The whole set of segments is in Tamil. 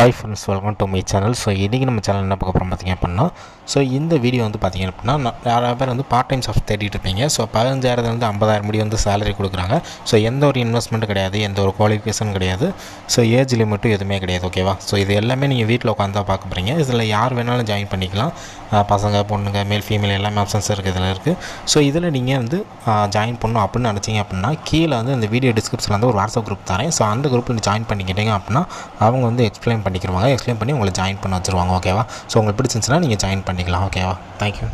hi friends welcome to my channel so இன்றைக்கி நம்ம சேனல் என்ன பார்க்க போகிறோம் பார்த்தீங்க அப்படின்னா ஸோ இந்த வீடியோ வந்து பார்த்தீங்க அப்படின்னா நான் நிறைய பேர் வந்து பார்ட் டைம் சாஃப்ட் தேடிட்டு இருப்பீங்க ஸோ பதினஞ்சாயிரத்துலேருந்து ஐம்பதாயிரம் முடி வந்து சேலரி கொடுக்குறாங்க ஸோ எந்த ஒரு இன்வெஸ்ட்மெண்ட் கிடையாது எந்த ஒரு குவாலிஃபிகேஷன் கிடையாது ஸோ ஏஜ் லிமிட்டும் எதுவுமே கிடையாது ஓகேவா ஸோ இது எல்லாமே நீங்கள் வீட்டில் உட்காந்து தான் பார்க்க போகிறீங்க இதில் யார் வேணாலும் ஜாயின் பண்ணிக்கலாம் அஹ் பசங்க பொண்ணுங்க மேல் ஃபீமேல் எல்லாமே ஆப்ஷன்ஸ் இருக்குது இதில் இருக்குது ஸோ இதில் நீங்கள் வந்து ஜாயின் பண்ணணும் அப்படின்னு நினச்சிங்க அப்படின்னா கீழே வந்து இந்த வீடியோ டிஸ்கிரிப்ஷனில் வந்து ஒரு வாட்ஸ்அப் குரூப் தரேன் ஸோ அந்த குரூப்பில் ஜாயின் பண்ணிக்கிட்டீங்க அப்படின்னா அவங்க வந்து எக்ஸ்பிளைன் பண்ணிக்கிடுவாங்க எக்ஸ்பிளைன் பண்ணி உங்களை ஜாயின் பண்ண வச்சுருவாங்க ஓகேவா ஸோ உங்களுக்கு பிடிச்சிருந்துச்சுன்னா நீங்கள் ஜாயின் பண்ணிக்கலாம் ஓகேவா தேங்க்யூ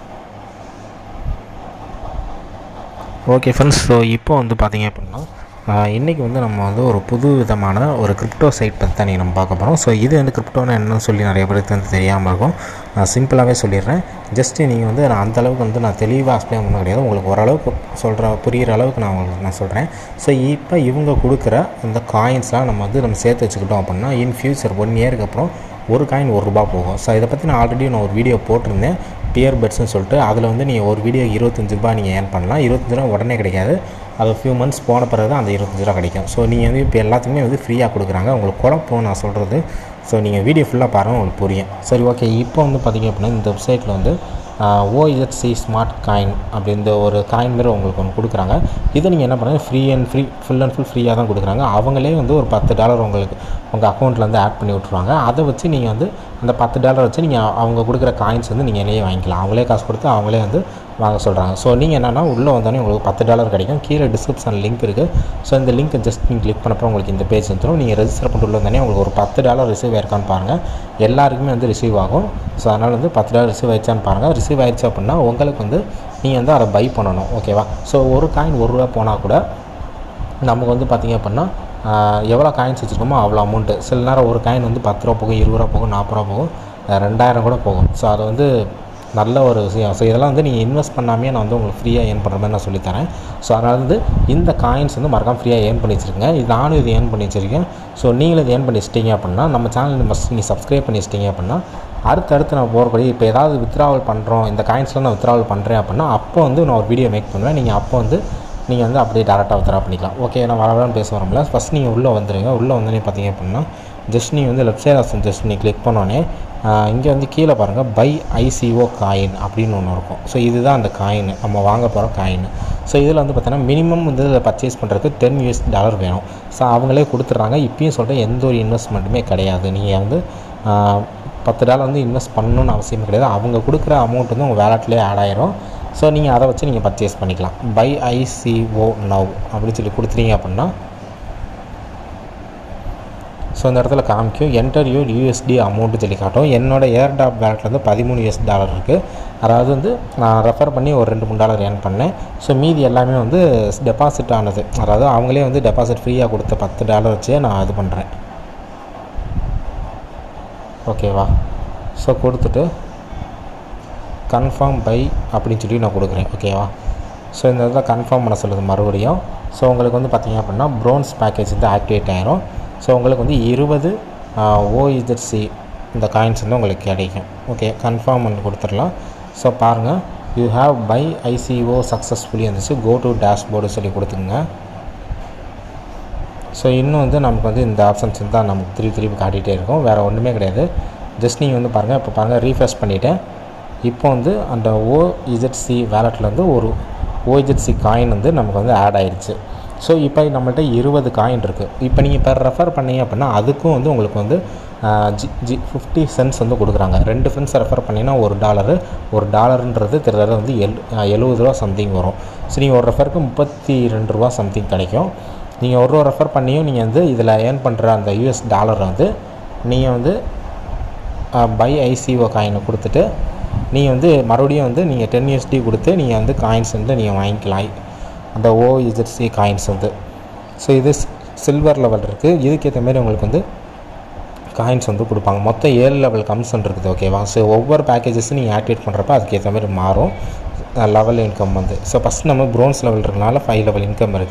ஓகே ஃப்ரெண்ட்ஸ் ஸோ இப்போ வந்து பார்த்தீங்க அப்படின்னா இன்றைக்கி வந்து நம்ம வந்து ஒரு புது விதமான ஒரு கிரிப்டோ சைட் பற்றி தான் நம்ம பார்க்க போகிறோம் ஸோ இது வந்து கிரிப்டோன்னு என்னன்னு சொல்லி நிறைய பேருக்கு வந்து தெரியாமல் இருக்கும் நான் சிம்பிளாகவே சொல்லிடுறேன் ஜஸ்ட்டு நீங்கள் வந்து நான் அந்த அளவுக்கு வந்து நான் தெளிவாக எக்ஸ்பிளைன் பண்ண கிடையாது உங்களுக்கு ஓரளவுக்கு சொல்கிற புரிகிற அளவுக்கு நான் உங்களுக்கு நான் சொல்கிறேன் ஸோ இப்போ இவங்க கொடுக்குற இந்த காயின்ஸ்லாம் நம்ம வந்து நம்ம சேர்த்து வச்சுக்கிட்டோம் அப்படின்னா இன் ஃபியூச்சர் ஒன் இயருக்கு அப்புறம் ஒரு காயின் ஒரு ரூபா போகும் ஸோ இதை பற்றி நான் ஆல்ரெடி நான் ஒரு வீடியோ போட்டிருந்தேன் பியர் பெட்ஸ்னு சொல்லிட்டு அதில் வந்து நீங்கள் ஒரு வீடியோ இருபத்தஞ்சு ரூபா நீங்கள் ஏர்ன் பண்ணலாம் இருபத்தஞ்சு ரூபா உடனே கிடைக்காது அது ஃபியூ மந்த்ஸ் போன பிறகு தான் அந்த இருபத்தஞ்சு ரூபா கிடைக்கும் ஸோ நீங்கள் வந்து இப்போ எல்லாத்துக்குமே வந்து ஃப்ரீயாக கொடுக்குறாங்க உங்களுக்கு குழப்பம் நான் சொல்கிறது ஸோ நீங்கள் வீடியோ ஃபுல்லாக பாருங்கள் உங்களுக்கு புரியும் சரி ஓகே இப்போ வந்து பார்த்திங்க அப்படின்னா இந்த வெப்சைட்டில் வந்து ஓஇஎஸ்சி ஸ்மார்ட் காயின் அப்படின்ற ஒரு காயின் மாரி உங்களுக்கு ஒன்று கொடுக்குறாங்க இதை நீங்கள் என்ன பண்ணுங்கள் free and free full and full ஃப்ரீயாக தான் கொடுக்குறாங்க அவங்களே வந்து ஒரு பத்து டாலர் உங்களுக்கு உங்கள் அக்கௌண்ட்டில் வந்து ஆட் பண்ணி விட்ருவாங்க அதை வச்சு நீங்கள் வந்து அந்த பத்து டாலர் வச்சு நீங்கள் அவங்க கொடுக்குற காயின்ஸ் வந்து நீங்கள் என்னையே வாங்கிக்கலாம் அவங்களே காசு கொடுத்து அவங்களே வந்து வாங்க சொல்கிறாங்க ஸோ நீங்கள் என்னென்னா உள்ளே வந்தோடனே உங்களுக்கு பத்து டாலர் கிடைக்கும் கீழே டிஸ்கிரிப்ஷன் லிங்க் இருக்குது ஸோ இந்த லிங்க்கை ஜஸ்ட் நீங்கள் கிளிக் பண்ணப்போ உங்களுக்கு இந்த பேஜ் வந்துடும் நீங்கள் ரெஜிஸ்டர் பண்ணிட்டு உள்ள வந்தோடனே உங்களுக்கு ஒரு பத்து டாலர் ரிசீவ் ஆயிருக்கான்னு பாருங்கள் எல்லாருக்குமே வந்து ரிசீவ் ஆகும் ஸோ அதனால் வந்து பத்து டாலர் ரிசீவ் ஆயிடுச்சான்னு பாருங்கள் ரிசீவ் ஆயிடுச்சு அப்படின்னா உங்களுக்கு வந்து நீங்கள் வந்து அதை பை பண்ணணும் ஓகேவா ஸோ ஒரு காயின் ஒரு ரூபா போனால் கூட நமக்கு வந்து பார்த்திங்க அப்படின்னா எவ்வளோ காயின்ஸ் வச்சுருக்கோமோ அவ்வளோ அமௌண்ட்டு சில நேரம் ஒரு காயின் வந்து பத்து ரூபா போகும் இருபது ரூபா போகும் நாற்பது ரூபா போகும் ரெண்டாயிரம் கூட போகும் ஸோ அது வந்து நல்ல ஒரு விஷயம் ஸோ இதெல்லாம் வந்து நீங்கள் இன்வெஸ்ட் பண்ணாமே நான் வந்து உங்களுக்கு ஃப்ரீயாக ஏர்ன் பண்ணுற மாதிரி நான் சொல்லித்தரேன் ஸோ அதனால் வந்து இந்த காயின்ஸ் வந்து மறக்காம ஃப்ரீயாக ஏர்ன் பண்ணி வச்சுருங்க இது நானும் இது ஏர்ன் பண்ணி வச்சுருக்கேன் ஸோ நீங்களும் இது ஏர்ன் பண்ணி வச்சிட்டிங்க அப்படின்னா நம்ம சேனல் மஸ்ட் நீங்கள் சப்ஸ்கிரைப் பண்ணி வச்சிட்டிங்க அப்படின்னா அடுத்தடுத்து நான் போகிறபடி இப்போ ஏதாவது வித்ராவல் பண்ணுறோம் இந்த காயின்ஸ்லாம் நான் வித்ராவல் பண்ணுறேன் அப்படின்னா அப்போ வந்து நான் ஒரு வீடியோ மேக் பண்ணுவேன் நீங்கள் அப்போ வந்து நீங்கள் வந்து அப்படியே டேரெக்டாக வித்ரா பண்ணிக்கலாம் ஓகே நான் வரலான்னு பேச வரல ஃபஸ்ட் நீங்கள் உள்ளே வந்துடுங்க உள்ளே வந்தோடனே பார்த்தீங்க அப்படின்னா ஜஸ்ட் நீங்கள் வந்து லெஃப்ட் சைட் ஆப்ஷன் ஜஸ்ட் நீங்கள் கிளிக் பண்ணோன்னே இங்கே வந்து கீழே பாருங்கள் பை ஐசிஓ காயின் அப்படின்னு ஒன்று இருக்கும் ஸோ இதுதான் அந்த காயின் நம்ம வாங்க போகிற காயின் ஸோ இதில் வந்து பார்த்தீங்கன்னா மினிமம் வந்து இதை பர்ச்சேஸ் பண்ணுறதுக்கு டென் யூஎஸ் டாலர் வேணும் ஸோ அவங்களே கொடுத்துட்றாங்க இப்பயும் சொல்கிறேன் எந்த ஒரு இன்வெஸ்ட்மெண்ட்டுமே கிடையாது நீங்கள் வந்து பத்து டாலர் வந்து இன்வெஸ்ட் பண்ணணும்னு அவசியம் கிடையாது அவங்க கொடுக்குற அமௌண்ட் வந்து உங்கள் வேலட்லேயே ஆட் ஆயிரும் ஸோ நீங்கள் அதை வச்சு நீங்கள் பர்ச்சேஸ் பண்ணிக்கலாம் பை ஐசிஓ நவ் அப்படின்னு சொல்லி கொடுத்துட்டீங்க அப்படின்னா ஸோ இந்த இடத்துல காமிக்கும் என்டர் யூ யூஎஸ்டி அமௌண்ட்டு சொல்லி காட்டும் என்னோட ஏர்டாப் வேலட்டில் வந்து பதிமூணு யூஎஸ் டாலர் இருக்குது அதாவது வந்து நான் ரெஃபர் பண்ணி ஒரு ரெண்டு மூணு டாலர் ஏர்ன் பண்ணேன் ஸோ மீதி எல்லாமே வந்து டெபாசிட் ஆனது அதாவது அவங்களே வந்து டெபாசிட் ஃப்ரீயாக கொடுத்த பத்து டாலர் வச்சே நான் இது பண்ணுறேன் ஓகேவா ஸோ கொடுத்துட்டு கன்ஃபார்ம் பை அப்படின்னு சொல்லி நான் கொடுக்குறேன் ஓகேவா ஸோ இந்த இடத்துல கன்ஃபார்ம் பண்ண சொல்லுது மறுபடியும் ஸோ உங்களுக்கு வந்து பார்த்திங்க அப்படின்னா ப்ரோன்ஸ் பேக்கேஜ் வந்து ஆக்டிவேட் ஆயிரும் ஸோ உங்களுக்கு வந்து இருபது ஓஇஜெட்சி இந்த காயின்ஸ் வந்து உங்களுக்கு கிடைக்கும் ஓகே கன்ஃபார்ம் பண்ணி கொடுத்துடலாம் ஸோ பாருங்கள் you have buy ICO successfully இருந்துச்சு கோ டு டேஷ்போர்டு சொல்லி கொடுத்துங்க ஸோ இன்னும் வந்து நமக்கு வந்து இந்த ஆப்ஷன்ஸ் தான் நமக்கு திருப்பி திருப்பி காட்டிகிட்டே இருக்கும் வேறு ஒன்றுமே கிடையாது ஜஸ்ட் நீங்கள் வந்து பாருங்கள் இப்போ பாருங்கள் ரீஃப்ரெஷ் பண்ணிவிட்டேன் இப்போ வந்து அந்த ஓஇஜெட்சி வேலட்லேருந்து ஒரு ஓஇஜெட்சி காயின் வந்து நமக்கு வந்து ஆட் ஆயிடுச்சு ஸோ இப்போ நம்மள்ட்ட இருபது காயின் இருக்குது இப்போ நீங்கள் இப்போ ரெஃபர் பண்ணீங்க அப்படின்னா அதுக்கும் வந்து உங்களுக்கு வந்து ஜி ஜி ஃபிஃப்டி சென்ட்ஸ் வந்து கொடுக்குறாங்க ரெண்டு ஃப்ரெண்ட்ஸ் ரெஃபர் பண்ணிங்கன்னா ஒரு டாலரு ஒரு டாலருன்றது கிட்டத்தட்ட வந்து எல் எழுபது ரூபா சம்திங் வரும் ஸோ நீங்கள் ஒரு ரெஃபருக்கு முப்பத்தி ரெண்டு ரூபா சம்திங் கிடைக்கும் நீங்கள் ஒரு ரூபா ரெஃபர் பண்ணியும் நீங்கள் வந்து இதில் ஏர்ன் பண்ணுற அந்த யூஎஸ் டாலரை வந்து நீங்கள் வந்து பை ஐசிஓ காயினை கொடுத்துட்டு நீங்கள் வந்து மறுபடியும் வந்து நீங்கள் டென் யூஎஸ்டி கொடுத்து நீங்கள் வந்து காயின்ஸ் வந்து நீங்கள் வாங்கிக்கலாம் அந்த ஓஇஜெட்சி காயின்ஸ் வந்து ஸோ இது சில்வர் லெவல் இருக்குது இதுக்கேற்ற மாரி உங்களுக்கு வந்து காயின்ஸ் வந்து கொடுப்பாங்க மொத்தம் ஏழு லெவல் கம்சன் இருக்குது ஓகேவா ஸோ ஒவ்வொரு பேக்கேஜஸும் நீங்கள் ஆக்டிவேட் பண்ணுறப்ப அதுக்கேற்ற மாதிரி மாறும் லெவல் இன்கம் வந்து ஸோ ஃபஸ்ட் நம்ம ப்ரோன்ஸ் லெவல் இருக்கனால ஃபைவ் லெவல் இன்கம் இருக்குது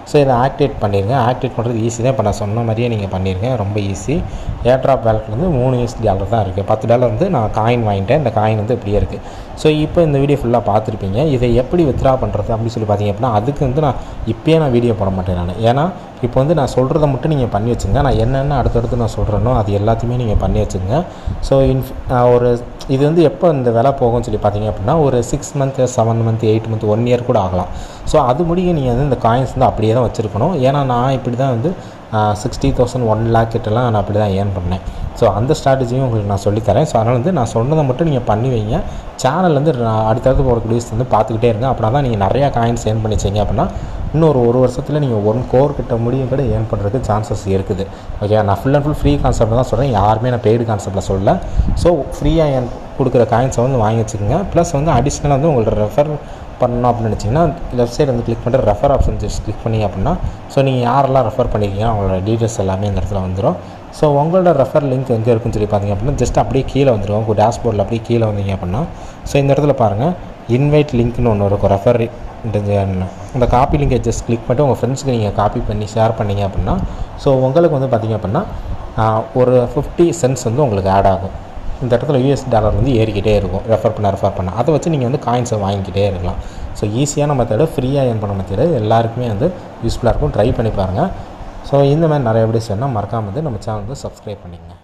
ஸோ இதை ஆக்டிவேட் பண்ணிடுங்க ஆக்டிவேட் பண்ணுறது ஈஸி தான் இப்போ நான் சொன்ன மாதிரியே நீங்கள் பண்ணிடுங்க ரொம்ப ஈஸி ஏர்ட்ராப் வேலெட் வந்து மூணு யூஎஸ்டி டாலர் தான் இருக்குது பத்து டாலர் வந்து நான் காயின் வாங்கிட்டேன் இந்த காயின் வந்து இப்படியே இருக்குது ஸோ இப்போ இந்த வீடியோ ஃபுல்லாக பார்த்துருப்பீங்க இதை எப்படி வித்ரா பண்ணுறது அப்படின்னு சொல்லி பார்த்தீங்க அப்படின்னா அதுக்கு வந்து நான் இப்போயே நான் வீடியோ போட மாட்டேன் நான் ஏன்னா இப்போ வந்து நான் சொல்கிறத மட்டும் நீங்கள் பண்ணி வச்சுங்க நான் என்னென்ன அடுத்தடுத்து நான் சொல்கிறேனோ அது எல்லாத்தையுமே நீங்கள் பண்ணி வச்சுங்க ஸோ இன்ஃப் ஒரு இது வந்து எப்போ இந்த விலை போகும்னு சொல்லி பார்த்தீங்க அப்படின்னா ஒரு six month seven month eight month one year கூட ஆகலாம் ஸோ அது முடிய நீங்கள் வந்து இந்த காயின்ஸ் வந்து அப்படியே தான் வச்சுருக்கணும் ஏன்னா நான் இப்படி தான் வந்து சிக்ஸ்டி தௌசண்ட் ஒன் லேக் கிட்டலாம் நான் அப்படி தான் ஏர்ன் பண்ணேன் ஸோ அந்த ஸ்ட்ராட்டஜியும் உங்களுக்கு நான் சொல்லித்தரேன் ஸோ அதனால் வந்து நான் சொன்னதை மட்டும் நீங்கள் பண்ணி வைங்க சேனல் வந்து நான் அடுத்தடுத்து போகிற வீடியோஸ் வந்து பார்த்துக்கிட்டே இருங்க அப்படின்னா தான் நீங்கள் நிறையா காயின்ஸ் ஏர்ன் பண்ணி வச்சிங்க அப்படின்னா இன்னொரு ஒரு வருஷத்தில் நீங்கள் ஒன் கோர் கிட்ட முடியும் கூட ஏர்ன் பண்ணுறதுக்கு சான்சஸ் இருக்குது ஓகே நான் full and full free concept தான் சொல்கிறேன் யாருமே நான் பெய்டு கான்செப்ட்டில் சொல்லல ஸோ ஃப்ரீயாக ஏர்ன் கொடுக்குற காயின்ஸை வந்து வாங்கி வச்சுக்கோங்க ப்ளஸ் வந்து அடிஷ்னலாக வந்து உங்களோட ரெஃபர் பண்ணணும் அப்படின்னு நினச்சிங்கன்னா லெஃப்ட் சைடு வந்து கிளிக் பண்ணுற ரெஃபர் ஆப்ஷன் ஜஸ்ட் கிளிக் பண்ணிங்க அப்படின்னா ஸோ நீங்கள் யாரெல்லாம் ரெஃபர் பண்ணியிருக்கீங்க அவங்களோட டீட்டெயில்ஸ் எல்லாமே இந்த இடத்துல வந்துடும் ஸோ உங்களோட ரெஃபர் லிங்க் எங்கே இருக்குன்னு சொல்லி பார்த்தீங்க அப்படின்னா ஜஸ்ட் அப்படியே கீழே வந்துடும் உங்கள் டேஷ்போர்டில் அப்படியே கீழே வந்தீங்க அப்படின்னா ஸோ இந்த இடத்துல பாருங்கள் இன்வைட் லிங்க்னு ஒன்று இருக்கும் ரெஃபர் இந்த காப்பி லிங்கை ஜஸ்ட் கிளிக் பண்ணிட்டு உங்கள் ஃப்ரெண்ட்ஸுக்கு நீங்கள் காப்பி பண்ணி ஷேர் பண்ணீங்க அப்படின்னா ஸோ உங்களுக்கு வந்து பார்த்திங்க அப்படின்னா ஒரு ஃபிஃப்டி சென்ட்ஸ் வந்து உங்களுக்கு ஆட் ஆகும் இந்த இடத்துல யூஎஸ் டாலர் வந்து ஏறிக்கிட்டே இருக்கும் ரெஃபர் பண்ண ரெஃபர் பண்ண அதை வச்சு நீங்கள் வந்து காயின்ஸை வாங்கிக்கிட்டே இருக்கலாம் ஸோ ஈஸியான மெத்தடு ஃப்ரீயாக ஏர்ன் பண்ண மெத்தடு எல்லாருக்குமே வந்து யூஸ்ஃபுல்லாக இருக்கும் ட்ரை பண்ணி பாருங்கள் ஸோ இந்த மாதிரி நிறைய வீடியோஸ் வேணால் மறக்காமல் வந்து நம்ம சேனல் வந்து சப்ஸ்கிரைப் பண்ணிக்கங்க